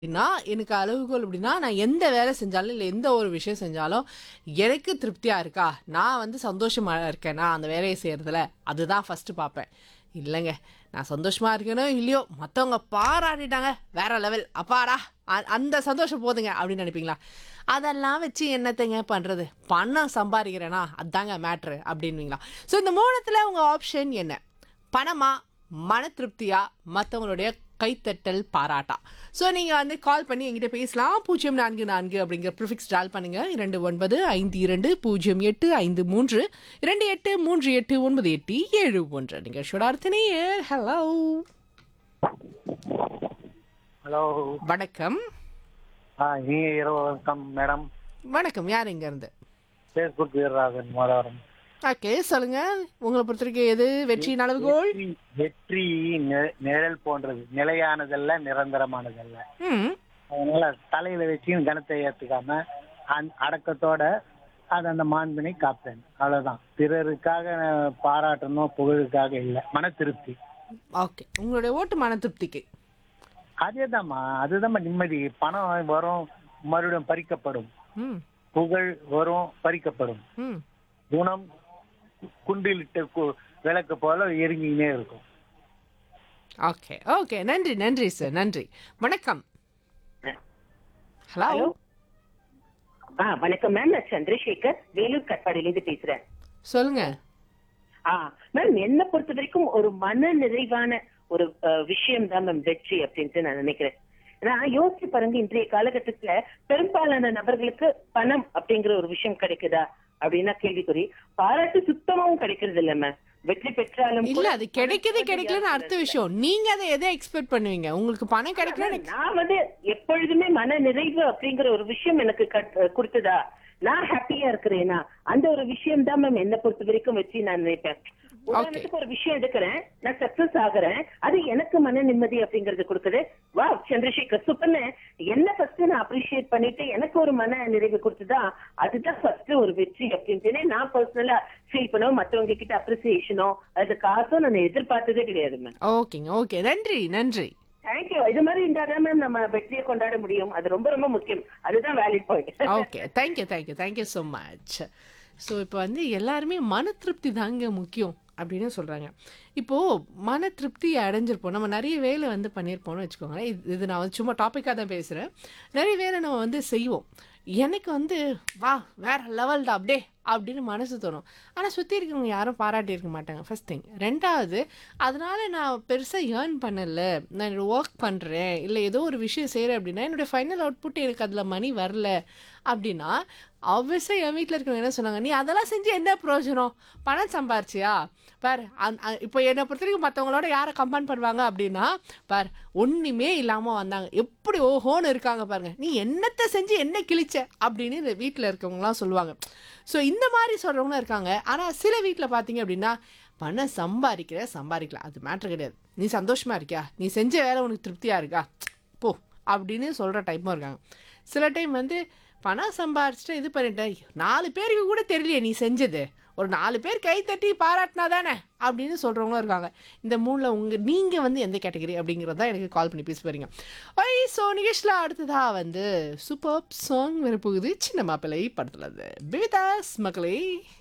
அப்படின்னா எனக்கு அளவுகோல் அப்படின்னா நான் எந்த வேலை செஞ்சாலும் இல்லை எந்த ஒரு விஷயம் செஞ்சாலும் எனக்கு திருப்தியாக இருக்கா நான் வந்து சந்தோஷமாக இருக்கேனா அந்த வேலையை செய்கிறதுல அதுதான் ஃபஸ்ட்டு பார்ப்பேன் இல்லைங்க நான் சந்தோஷமாக இருக்கேனோ இல்லையோ மற்றவங்க பாராட்டிட்டாங்க வேற லெவல் அப்பாடா அ- அந்த சந்தோஷம் போதுங்க அப்படின்னு நினைப்பீங்களா அதெல்லாம் வச்சு என்னத்தைங்க பண்ணுறது பணம் சம்பாதிக்கிறேனா அதாங்க மேட்ரு அப்படின்வீங்களா ஸோ இந்த மூணத்தில் உங்கள் ஆப்ஷன் என்ன பணமா மன திருப்தியா மற்றவங்களுடைய கைத்தட்டல் பாராட்டா ஸோ நீங்கள் வந்து கால் பண்ணி எங்கிட்ட பேசலாம் பூஜ்ஜியம் நான்கு நான்கு அப்படிங்கிற ப்ரிஃபிக்ஸ் டால் பண்ணுங்க இரண்டு ஒன்பது ஐந்து இரண்டு பூஜ்ஜியம் எட்டு ஐந்து மூன்று இரண்டு எட்டு மூன்று எட்டு ஒன்பது எட்டு ஏழு ஒன்று நீங்கள் ஷுடார்த்தனே ஹலோ ஹலோ வணக்கம் ஆ இனிய இரவு வணக்கம் மேடம் வணக்கம் யார் இங்க இருந்து ஃபேஸ்புக் வீரராகவன் மாதவரம் ஓகே சொல்லுங்க உங்களை பொறுத்த வரைக்கும் எது வெற்றி அளவுகோல் வெற்றி வெற்றி நி- நிழல் போன்றது நிலையானதல்ல நிரந்தரமானதல்ல ம் அதனால தலையில வச்சு கணத்தை ஏத்துக்காம அந்- அடக்கத்தோட அது அந்த மாண்பினை காப்பேன் அவ்வளவுதான் பிறருக்காக பாராட்டணும் புகழுக்காக இல்லை மன திருப்தி ஓகே உங்களுடைய ஓட்டு மன திருப்திக்கு அதேதாம்மா அதுதாம்மா நிம்மதி பணம் வரும் மறுபடியும் பறிக்கப்படும் ம் புகழ் வரும் பறிக்கப்படும் ம் குணம் குண்டிலிட்ட கு- விளக்கு போல எரிஞ்சிக்கினே இருக்கும் ஓகே ஓகே நன்றி நன்றி சார் நன்றி வணக்கம் ஹலோ ஹலோ ஆ வணக்கம் மேம் நான் சந்திரசேகர் வேலூர் கட்பாடியிலிருந்து பேசுறேன் சொல்லுங்க ஆ மேம் என்ன பொறுத்த வரைக்கும் ஒரு மன நிறைவான ஒரு விஷயம் தான் மேம் வெற்றி அப்படின்ட்டு நான் நினைக்கிறேன் நான் யோசிச்சு பாருங்க இன்றைய காலகட்டத்துல பெரும்பாலான நபர்களுக்கு பணம் அப்படிங்கிற ஒரு விஷயம் கிடைக்குதா அப்படின்னா கேள்விக்குறி பாராட்டு சுத்தமாவும் கிடைக்கிறது இல்ல மேம் வெற்றி பெற்றாலும் இல்ல கூட அது கிடைக்குது கிடைக்கலன்னு அடுத்த விஷயம் நீங்க அதை எதை எக்ஸ்பெக்ட் பண்ணுவீங்க உங்களுக்கு பணம் கிடைக்கல நான் வந்து எப்பொழுதுமே மன நிறைவு அப்படிங்கிற ஒரு விஷயம் எனக்கு கட்- கொடுத்ததா நான் ஹாப்பியா இருக்கிறேனா அந்த ஒரு விஷயம் தான் மேம் என்ன பொறுத்த வரைக்கும் வச்சு நான் நினைப்பேன் உதாரணத்துக்கு ஒரு விஷயம் எடுக்கிறேன் நான் சக்சஸ் ஆகுறேன் அது எனக்கு மன நிம்மதி அப்படிங்கறது கொடுக்குது வா சந்திரசேகர் சூப்பர்னு என்ன ஃபர்ஸ்ட் நான் அப்ரிஷியேட் பண்ணிட்டு எனக்கு ஒரு மன நிறைவு கொடுத்ததா அதுதான் ஃபர்ஸ்ட் ஒரு வெற்றி அப்படின்ட்டு நான் பர்சனலா ஃபீல் பண்ணுவேன் மத்தவங்க கிட்ட அப்ரிசியேஷனோ அது காசோ நான் எதிர்பார்த்ததே கிடையாது மேம் ஓகேங்க ஓகே நன்றி நன்றி தேங்க்யூ இது மாதிரி இருந்தாதான் மேம் நம்ம வெற்றியை கொண்டாட முடியும் அது ரொம்ப ரொம்ப முக்கியம் அதுதான் valid point okay thank you thank you thank you so much so இப்போ வந்து எல்லாருமே மன திருப்தி தாங்க முக்கியம் அப்படின்னு சொல்கிறாங்க இப்போது மன திருப்தி அடைஞ்சிருப்போம் நம்ம நிறைய வேலை வந்து பண்ணியிருப்போம்னு வச்சுக்கோங்களேன் இது இது நான் வந்து சும்மா டாப்பிக்காக தான் பேசுகிறேன் நிறைய வேலை நம்ம வந்து செய்வோம் எனக்கு வந்து வா வேற லெவல்டா அப்படியே அப்படின்னு மனசு தோணும் ஆனால் சுற்றி இருக்கவங்க யாரும் பாராட்டி இருக்க மாட்டாங்க ஃபர்ஸ்ட் திங் ரெண்டாவது அதனால நான் பெருசாக ஏர்ன் பண்ணல நான் என்னோட ஒர்க் பண்ணுறேன் இல்லை ஏதோ ஒரு விஷயம் செய்கிறேன் அப்படின்னா என்னோட ஃபைனல் அவுட்புட் எனக்கு அதில் மணி வரல அப்படின்னா ஆப்வியஸாக என் வீட்டில் இருக்கவங்க என்ன சொன்னாங்க நீ அதெல்லாம் செஞ்சு என்ன பிரயோஜனம் பணம் சம்பாரிச்சியா பார் அந் அ- இப்போ என்னை பொறுத்த வரைக்கும் மற்றவங்களோட யாரை கம்பேர் பண்ணுவாங்க அப்படின்னா பார் ஒன்றுமே இல்லாமல் வந்தாங்க எப்படி ஓஹோன்னு இருக்காங்க பாருங்க நீ என்னத்தை செஞ்சு என்ன கிழிச்ச அப்படின்னு வீட்டில் இருக்கவங்களாம் சொல்லுவாங்க ஸோ இந்த மாதிரி சொல்கிறவங்களும் இருக்காங்க ஆனால் சில வீட்டில் பார்த்தீங்க அப்படின்னா பணம் சம்பாதிக்கிற சம்பாதிக்கலாம் அது மேட்ரு கிடையாது நீ சந்தோஷமா இருக்கியா நீ செஞ்ச வேலை உனக்கு திருப்தியாக இருக்கா போ அப்படின்னு சொல்கிற டைப்பும் இருக்காங்க சில டைம் வந்து பணம் சம்பாரிச்சுட்டு இது பண்ணிட்டேன் நாலு பேருக்கு கூட தெரியலையே நீ செஞ்சது ஒரு நாலு பேர் கை தட்டி பாராட்டினா தானே அப்படின்னு சொல்கிறவங்களும் இருக்காங்க இந்த மூணில் உங்கள் நீங்கள் வந்து எந்த கேட்டகரி அப்படிங்கிறத எனக்கு கால் பண்ணி பேச போகிறீங்க ஒய் ஸோ நிகழ்ச்சியில் அடுத்ததாக வந்து சூப்பர் சாங் வரப்போகுது சின்ன மாப்பிள்ளை படத்தில் பிவிதாஸ் மக்களே